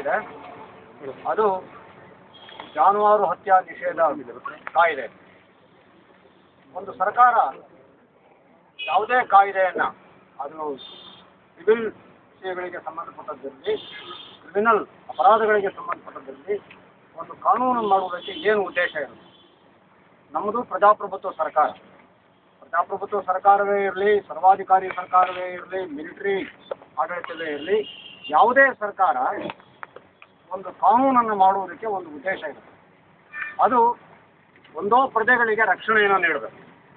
ಮಾಡಲಾಗಿದೆ ಅದು ಜಾನುವಾರು ಹತ್ಯಾ ನಿಷೇಧ ಕಾಯ್ದೆ ಒಂದು ಸರ್ಕಾರ ಯಾವುದೇ ಕಾಯ್ದೆಯನ್ನ ಅದು ಸಿವಿಲ್ ವಿಷಯಗಳಿಗೆ ಸಂಬಂಧಪಟ್ಟದ್ದಲ್ಲಿ ಕ್ರಿಮಿನಲ್ ಅಪರಾಧಗಳಿಗೆ ಸಂಬಂಧಪಟ್ಟದ್ದಲ್ಲಿ ಒಂದು ಕಾನೂನು ಮಾಡುವುದಕ್ಕೆ ಏನು ಉದ್ದೇಶ ಇರುತ್ತೆ ನಮ್ಮದು ಪ್ರಜಾಪ್ರಭುತ್ವ ಸರ್ಕಾರ ಪ್ರಜಾಪ್ರಭುತ್ವ ಸರ್ಕಾರವೇ ಇರಲಿ ಸರ್ವಾಧಿಕಾರಿ ಸರ್ಕಾರವೇ ಇರಲಿ ಮಿಲಿಟರಿ ಆಡಳಿತವೇ ಇರಲಿ ಯಾವುದೇ ಸರ್ಕಾರ ಒಂದು ಕಾನೂನನ್ನು ಮಾಡುವುದಕ್ಕೆ ಒಂದು ಉದ್ದೇಶ ಇದೆ ಅದು ಒಂದೋ ಪ್ರಜೆಗಳಿಗೆ ರಕ್ಷಣೆಯನ್ನು ನೀಡಬೇಕು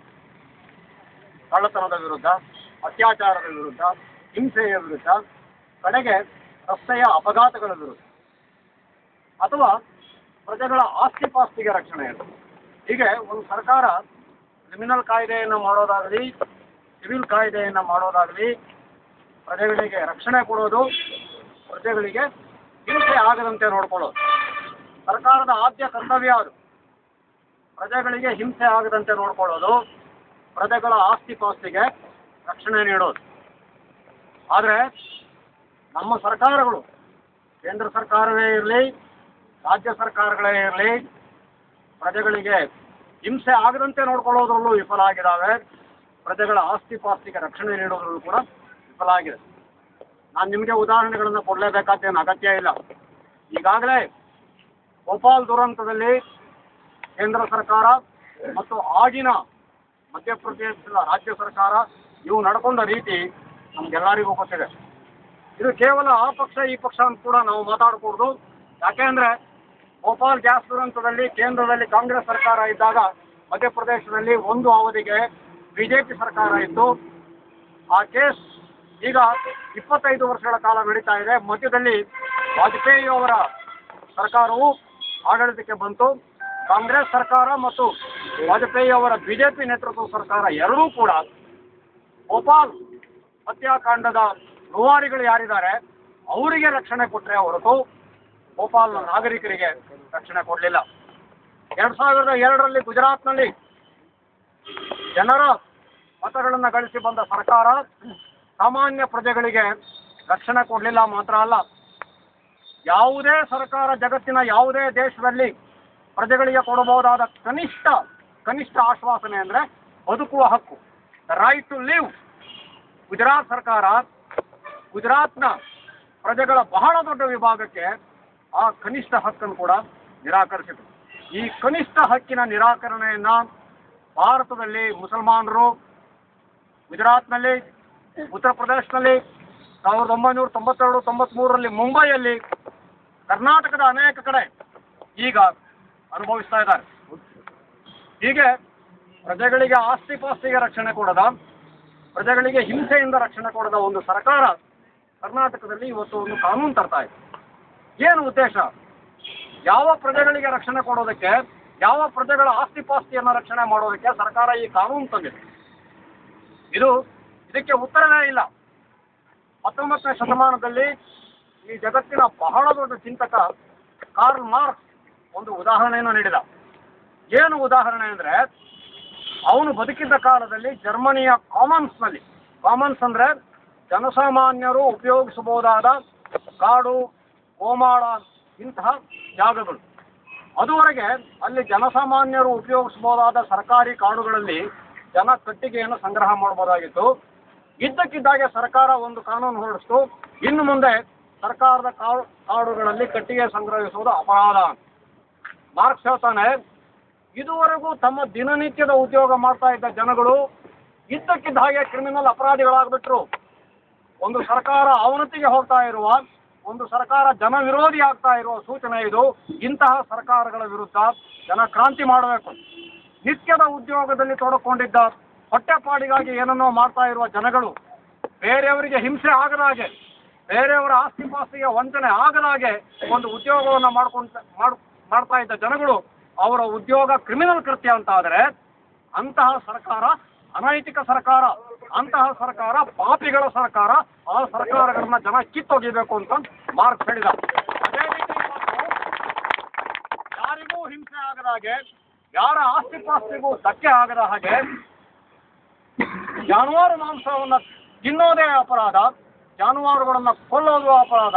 ಕಳ್ಳತನದ ವಿರುದ್ಧ ಅತ್ಯಾಚಾರದ ವಿರುದ್ಧ ಹಿಂಸೆಯ ವಿರುದ್ಧ ಕಡೆಗೆ ರಸ್ತೆಯ ಅಪಘಾತಗಳ ವಿರುದ್ಧ ಅಥವಾ ಪ್ರಜೆಗಳ ಆಸ್ತಿ ಪಾಸ್ತಿಗೆ ರಕ್ಷಣೆ ಇರಬೇಕು ಹೀಗೆ ಒಂದು ಸರ್ಕಾರ ಕ್ರಿಮಿನಲ್ ಕಾಯ್ದೆಯನ್ನು ಮಾಡೋದಾಗಲಿ ಸಿವಿಲ್ ಕಾಯ್ದೆಯನ್ನು ಮಾಡೋದಾಗಲಿ ಪ್ರಜೆಗಳಿಗೆ ರಕ್ಷಣೆ ಕೊಡೋದು ಪ್ರಜೆಗಳಿಗೆ ಹಿಂಸೆ ಆಗದಂತೆ ನೋಡ್ಕೊಳ್ಳೋದು ಸರ್ಕಾರದ ಆದ್ಯ ಕರ್ತವ್ಯ ಅದು ಪ್ರಜೆಗಳಿಗೆ ಹಿಂಸೆ ಆಗದಂತೆ ನೋಡ್ಕೊಳ್ಳೋದು ಪ್ರಜೆಗಳ ಆಸ್ತಿ ಪಾಸ್ತಿಗೆ ರಕ್ಷಣೆ ನೀಡೋದು ಆದರೆ ನಮ್ಮ ಸರ್ಕಾರಗಳು ಕೇಂದ್ರ ಸರ್ಕಾರವೇ ಇರಲಿ ರಾಜ್ಯ ಸರ್ಕಾರಗಳೇ ಇರಲಿ ಪ್ರಜೆಗಳಿಗೆ ಹಿಂಸೆ ಆಗದಂತೆ ನೋಡ್ಕೊಳ್ಳೋದ್ರಲ್ಲೂ ವಿಫಲ ಆಗಿದ್ದಾವೆ ಪ್ರಜೆಗಳ ಆಸ್ತಿ ಪಾಸ್ತಿಗೆ ರಕ್ಷಣೆ ನೀಡೋದ್ರಲ್ಲೂ ಕೂಡ ವಿಫಲ ಆಗಿದೆ ನಾನು ನಿಮಗೆ ಉದಾಹರಣೆಗಳನ್ನು ಕೊಡಲೇಬೇಕಾದ್ದೇನು ಅಗತ್ಯ ಇಲ್ಲ ಈಗಾಗಲೇ ಭೋಪಾಲ್ ದುರಂತದಲ್ಲಿ ಕೇಂದ್ರ ಸರ್ಕಾರ ಮತ್ತು ಆಗಿನ ಮಧ್ಯಪ್ರದೇಶದ ರಾಜ್ಯ ಸರ್ಕಾರ ಇವು ನಡ್ಕೊಂಡ ರೀತಿ ನಮ್ಗೆಲ್ಲರಿಗೂ ಗೊತ್ತಿದೆ ಇದು ಕೇವಲ ಆ ಪಕ್ಷ ಈ ಪಕ್ಷ ಅಂತ ಕೂಡ ನಾವು ಮಾತಾಡಕೂಡ್ದು ಯಾಕೆಂದ್ರೆ ಭೋಪಾಲ್ ಗ್ಯಾಸ್ ದುರಂತದಲ್ಲಿ ಕೇಂದ್ರದಲ್ಲಿ ಕಾಂಗ್ರೆಸ್ ಸರ್ಕಾರ ಇದ್ದಾಗ ಮಧ್ಯಪ್ರದೇಶದಲ್ಲಿ ಒಂದು ಅವಧಿಗೆ ಬಿಜೆಪಿ ಸರ್ಕಾರ ಇತ್ತು ಆ ಕೇಸ್ ಈಗ ಇಪ್ಪತ್ತೈದು ವರ್ಷಗಳ ಕಾಲ ನಡೀತಾ ಇದೆ ಮಧ್ಯದಲ್ಲಿ ವಾಜಪೇಯಿ ಅವರ ಸರ್ಕಾರವು ಆಡಳಿತಕ್ಕೆ ಬಂತು ಕಾಂಗ್ರೆಸ್ ಸರ್ಕಾರ ಮತ್ತು ವಾಜಪೇಯಿ ಅವರ ಬಿಜೆಪಿ ನೇತೃತ್ವದ ಸರ್ಕಾರ ಎರಡೂ ಕೂಡ ಭೋಪಾಲ್ ಹತ್ಯಾಕಾಂಡದ ರೂವಾರಿಗಳು ಯಾರಿದ್ದಾರೆ ಅವರಿಗೆ ರಕ್ಷಣೆ ಕೊಟ್ಟರೆ ಹೊರತು ಭೋಪಾಲ್ನ ನಾಗರಿಕರಿಗೆ ರಕ್ಷಣೆ ಕೊಡಲಿಲ್ಲ ಎರಡ್ ಸಾವಿರದ ಎರಡರಲ್ಲಿ ಗುಜರಾತ್ನಲ್ಲಿ ಜನರ ಮತಗಳನ್ನು ಗಳಿಸಿ ಬಂದ ಸರ್ಕಾರ ಸಾಮಾನ್ಯ ಪ್ರಜೆಗಳಿಗೆ ರಕ್ಷಣೆ ಕೊಡಲಿಲ್ಲ ಮಾತ್ರ ಅಲ್ಲ ಯಾವುದೇ ಸರ್ಕಾರ ಜಗತ್ತಿನ ಯಾವುದೇ ದೇಶದಲ್ಲಿ ಪ್ರಜೆಗಳಿಗೆ ಕೊಡಬಹುದಾದ ಕನಿಷ್ಠ ಕನಿಷ್ಠ ಆಶ್ವಾಸನೆ ಅಂದರೆ ಬದುಕುವ ಹಕ್ಕು ರೈಟ್ ಟು ಲಿವ್ ಗುಜರಾತ್ ಸರ್ಕಾರ ಗುಜರಾತ್ನ ಪ್ರಜೆಗಳ ಬಹಳ ದೊಡ್ಡ ವಿಭಾಗಕ್ಕೆ ಆ ಕನಿಷ್ಠ ಹಕ್ಕನ್ನು ಕೂಡ ನಿರಾಕರಿಸಿತು ಈ ಕನಿಷ್ಠ ಹಕ್ಕಿನ ನಿರಾಕರಣೆಯನ್ನ ಭಾರತದಲ್ಲಿ ಮುಸಲ್ಮಾನರು ಗುಜರಾತ್ನಲ್ಲಿ ಉತ್ತರ ಪ್ರದೇಶದಲ್ಲಿ ಸಾವಿರದ ಒಂಬೈನೂರ ತೊಂಬತ್ತೆರಡು ತೊಂಬತ್ಮೂರರಲ್ಲಿ ಮುಂಬೈಯಲ್ಲಿ ಕರ್ನಾಟಕದ ಅನೇಕ ಕಡೆ ಈಗ ಅನುಭವಿಸ್ತಾ ಇದ್ದಾರೆ ಹೀಗೆ ಪ್ರಜೆಗಳಿಗೆ ಆಸ್ತಿ ಪಾಸ್ತಿಗೆ ರಕ್ಷಣೆ ಕೊಡದ ಪ್ರಜೆಗಳಿಗೆ ಹಿಂಸೆಯಿಂದ ರಕ್ಷಣೆ ಕೊಡದ ಒಂದು ಸರ್ಕಾರ ಕರ್ನಾಟಕದಲ್ಲಿ ಇವತ್ತು ಒಂದು ಕಾನೂನು ತರ್ತಾ ಇದೆ ಏನು ಉದ್ದೇಶ ಯಾವ ಪ್ರಜೆಗಳಿಗೆ ರಕ್ಷಣೆ ಕೊಡೋದಕ್ಕೆ ಯಾವ ಪ್ರಜೆಗಳ ಆಸ್ತಿ ಪಾಸ್ತಿಯನ್ನು ರಕ್ಷಣೆ ಮಾಡೋದಕ್ಕೆ ಸರ್ಕಾರ ಈ ಕಾನೂನು ತಂದಿದೆ ಇದು ಇದಕ್ಕೆ ಉತ್ತರವೇ ಇಲ್ಲ ಹತ್ತೊಂಬತ್ತನೇ ಶತಮಾನದಲ್ಲಿ ಈ ಜಗತ್ತಿನ ಬಹಳ ದೊಡ್ಡ ಚಿಂತಕ ಕಾರ್ಲ್ ಮಾರ್ಕ್ಸ್ ಒಂದು ಉದಾಹರಣೆಯನ್ನು ನೀಡಿದ ಏನು ಉದಾಹರಣೆ ಅಂದರೆ ಅವನು ಬದುಕಿದ್ದ ಕಾಲದಲ್ಲಿ ಜರ್ಮನಿಯ ಕಾಮನ್ಸ್ನಲ್ಲಿ ಕಾಮನ್ಸ್ ಅಂದರೆ ಜನಸಾಮಾನ್ಯರು ಉಪಯೋಗಿಸಬಹುದಾದ ಕಾಡು ಗೋಮಾಳ ಇಂತಹ ಜಾಗಗಳು ಅದುವರೆಗೆ ಅಲ್ಲಿ ಜನಸಾಮಾನ್ಯರು ಉಪಯೋಗಿಸಬಹುದಾದ ಸರ್ಕಾರಿ ಕಾಡುಗಳಲ್ಲಿ ಜನ ಕಟ್ಟಿಗೆಯನ್ನು ಸಂಗ್ರಹ ಮಾಡಬಹುದಾಗಿತ್ತು ಇದ್ದಕ್ಕಿದ್ದಾಗೆ ಸರ್ಕಾರ ಒಂದು ಕಾನೂನು ಹೊರಡಿಸ್ತು ಇನ್ನು ಮುಂದೆ ಸರ್ಕಾರದ ಕಾಡು ಕಾಡುಗಳಲ್ಲಿ ಕಟ್ಟಿಗೆ ಸಂಗ್ರಹಿಸುವುದು ಅಪರಾಧ ಮಾರ್ಕ್ಸ್ ಹೇಳ್ತಾನೆ ಇದುವರೆಗೂ ತಮ್ಮ ದಿನನಿತ್ಯದ ಉದ್ಯೋಗ ಮಾಡ್ತಾ ಇದ್ದ ಜನಗಳು ಇದ್ದಕ್ಕಿದ್ದ ಹಾಗೆ ಕ್ರಿಮಿನಲ್ ಅಪರಾಧಿಗಳಾಗ್ಬಿಟ್ರು ಒಂದು ಸರ್ಕಾರ ಅವನತಿಗೆ ಹೋಗ್ತಾ ಇರುವ ಒಂದು ಸರ್ಕಾರ ಜನ ವಿರೋಧಿ ಆಗ್ತಾ ಇರುವ ಸೂಚನೆ ಇದು ಇಂತಹ ಸರ್ಕಾರಗಳ ವಿರುದ್ಧ ಜನ ಕ್ರಾಂತಿ ಮಾಡಬೇಕು ನಿತ್ಯದ ಉದ್ಯೋಗದಲ್ಲಿ ತೊಡಕೊಂಡಿದ್ದ ಹೊಟ್ಟೆಪಾಡಿಗಾಗಿ ಏನನ್ನೋ ಮಾಡ್ತಾ ಇರುವ ಜನಗಳು ಬೇರೆಯವರಿಗೆ ಹಿಂಸೆ ಆಗದ ಹಾಗೆ ಬೇರೆಯವರ ಆಸ್ತಿ ಪಾಸ್ತಿಗೆ ವಂಚನೆ ಆಗದ ಹಾಗೆ ಒಂದು ಉದ್ಯೋಗವನ್ನು ಮಾಡ್ಕೊಂತ ಮಾಡ್ ಮಾಡ್ತಾ ಇದ್ದ ಜನಗಳು ಅವರ ಉದ್ಯೋಗ ಕ್ರಿಮಿನಲ್ ಕೃತ್ಯ ಅಂತ ಆದರೆ ಅಂತಹ ಸರ್ಕಾರ ಅನೈತಿಕ ಸರ್ಕಾರ ಅಂತಹ ಸರ್ಕಾರ ಪಾಪಿಗಳ ಸರ್ಕಾರ ಆ ಸರ್ಕಾರಗಳನ್ನ ಜನ ಕಿತ್ತೊಗಿಬೇಕು ಅಂತ ಮಾರ್ಕ್ಸ್ ಹೇಳಿದ ಅದೇ ರೀತಿ ಇವತ್ತು ಯಾರಿಗೂ ಹಿಂಸೆ ಆಗದ ಹಾಗೆ ಯಾರ ಆಸ್ತಿ ಪಾಸ್ತಿಗೂ ಧಕ್ಕೆ ಆಗದ ಹಾಗೆ ಜಾನುವಾರು ಮಾಂಸವನ್ನ ತಿನ್ನೋದೇ ಅಪರಾಧ ಜಾನುವಾರುಗಳನ್ನ ಕೊಲ್ಲೋದು ಅಪರಾಧ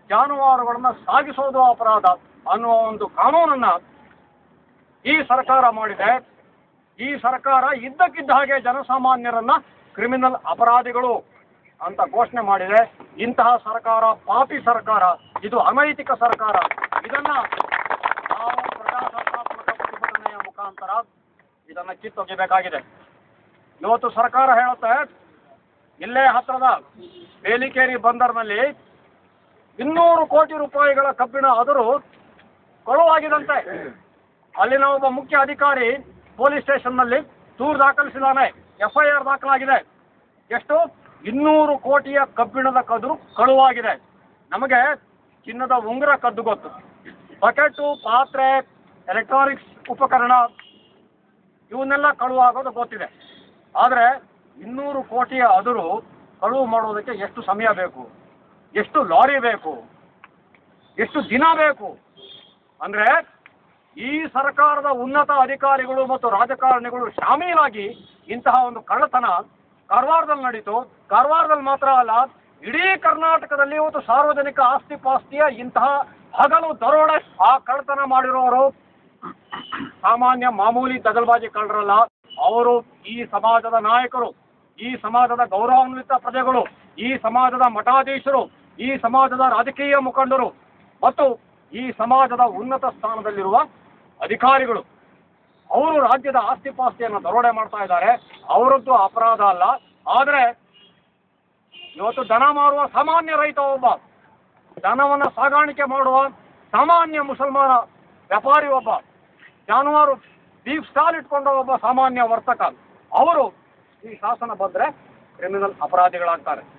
ಜಾನುವಾರುಗಳನ್ನ ಸಾಗಿಸೋದು ಅಪರಾಧ ಅನ್ನುವ ಒಂದು ಕಾನೂನನ್ನ ಈ ಸರ್ಕಾರ ಮಾಡಿದೆ ಈ ಸರ್ಕಾರ ಇದ್ದಕ್ಕಿದ್ದ ಹಾಗೆ ಜನಸಾಮಾನ್ಯರನ್ನ ಕ್ರಿಮಿನಲ್ ಅಪರಾಧಿಗಳು ಅಂತ ಘೋಷಣೆ ಮಾಡಿದೆ ಇಂತಹ ಸರ್ಕಾರ ಪಾಪಿ ಸರ್ಕಾರ ಇದು ಅನೈತಿಕ ಸರ್ಕಾರ ಇದನ್ನ ನಾವು ಪ್ರಜಾಸತ್ತಾತ್ಮಕ ಪ್ರತಿಭಟನೆಯ ಮುಖಾಂತರ ಇದನ್ನ ಕಿತ್ತೊಗೆಬೇಕಾಗಿದೆ ಇವತ್ತು ಸರ್ಕಾರ ಹೇಳುತ್ತೆ ಇಲ್ಲೇ ಹತ್ರದ ಬೇಲಿಕೇರಿ ಬಂದರ್ನಲ್ಲಿ ಇನ್ನೂರು ಕೋಟಿ ರೂಪಾಯಿಗಳ ಕಬ್ಬಿಣ ಅದರು ಕೊಳವಾಗಿದಂತೆ ಅಲ್ಲಿನ ಒಬ್ಬ ಮುಖ್ಯ ಅಧಿಕಾರಿ ಪೊಲೀಸ್ ಸ್ಟೇಷನ್ನಲ್ಲಿ ದೂರು ದಾಖಲಿಸಿದ್ದಾನೆ ಎಫ್ ಐ ಆರ್ ದಾಖಲಾಗಿದೆ ಎಷ್ಟು ಇನ್ನೂರು ಕೋಟಿಯ ಕಬ್ಬಿಣದ ಕದರು ಕಳುವಾಗಿದೆ ನಮಗೆ ಚಿನ್ನದ ಉಂಗುರ ಕದ್ದು ಗೊತ್ತು ಬಕೆಟು ಪಾತ್ರೆ ಎಲೆಕ್ಟ್ರಾನಿಕ್ಸ್ ಉಪಕರಣ ಇವನ್ನೆಲ್ಲ ಕಳುವಾಗೋದು ಗೊತ್ತಿದೆ ಆದರೆ ಇನ್ನೂರು ಕೋಟಿಯ ಅದರು ಕಳುವು ಮಾಡೋದಕ್ಕೆ ಎಷ್ಟು ಸಮಯ ಬೇಕು ಎಷ್ಟು ಲಾರಿ ಬೇಕು ಎಷ್ಟು ದಿನ ಬೇಕು ಅಂದ್ರೆ ಈ ಸರ್ಕಾರದ ಉನ್ನತ ಅಧಿಕಾರಿಗಳು ಮತ್ತು ರಾಜಕಾರಣಿಗಳು ಶಾಮೀಲಾಗಿ ಇಂತಹ ಒಂದು ಕಳ್ಳತನ ಕಾರವಾರದಲ್ಲಿ ನಡೀತು ಕಾರವಾರದಲ್ಲಿ ಮಾತ್ರ ಅಲ್ಲ ಇಡೀ ಕರ್ನಾಟಕದಲ್ಲಿ ಇವತ್ತು ಸಾರ್ವಜನಿಕ ಆಸ್ತಿ ಪಾಸ್ತಿಯ ಇಂತಹ ಹಗಲು ದರೋಡೆ ಆ ಕಳ್ಳತನ ಮಾಡಿರೋರು ಸಾಮಾನ್ಯ ಮಾಮೂಲಿ ದಗಲ್ಬಾಜಿ ಕಳ್ಳರಲ್ಲ ಅವರು ಈ ಸಮಾಜದ ನಾಯಕರು ಈ ಸಮಾಜದ ಗೌರವಾನ್ವಿತ ಪ್ರಜೆಗಳು ಈ ಸಮಾಜದ ಮಠಾಧೀಶರು ಈ ಸಮಾಜದ ರಾಜಕೀಯ ಮುಖಂಡರು ಮತ್ತು ಈ ಸಮಾಜದ ಉನ್ನತ ಸ್ಥಾನದಲ್ಲಿರುವ ಅಧಿಕಾರಿಗಳು ಅವರು ರಾಜ್ಯದ ಆಸ್ತಿ ಪಾಸ್ತಿಯನ್ನು ದರೋಡೆ ಮಾಡ್ತಾ ಇದ್ದಾರೆ ಅವರದ್ದು ಅಪರಾಧ ಅಲ್ಲ ಆದರೆ ಇವತ್ತು ದನ ಮಾರುವ ಸಾಮಾನ್ಯ ರೈತ ಒಬ್ಬ ದನವನ್ನು ಸಾಗಾಣಿಕೆ ಮಾಡುವ ಸಾಮಾನ್ಯ ಮುಸಲ್ಮಾನ ವ್ಯಾಪಾರಿ ಒಬ್ಬ ಜಾನುವಾರು ಬೀಫ್ ಸ್ಟಾಲ್ ಇಟ್ಕೊಂಡ ಒಬ್ಬ ಸಾಮಾನ್ಯ ವರ್ತಕ ಅವರು ಈ ಶಾಸನ ಬಂದರೆ ಕ್ರಿಮಿನಲ್ ಅಪರಾಧಿಗಳಾಗ್ತಾರೆ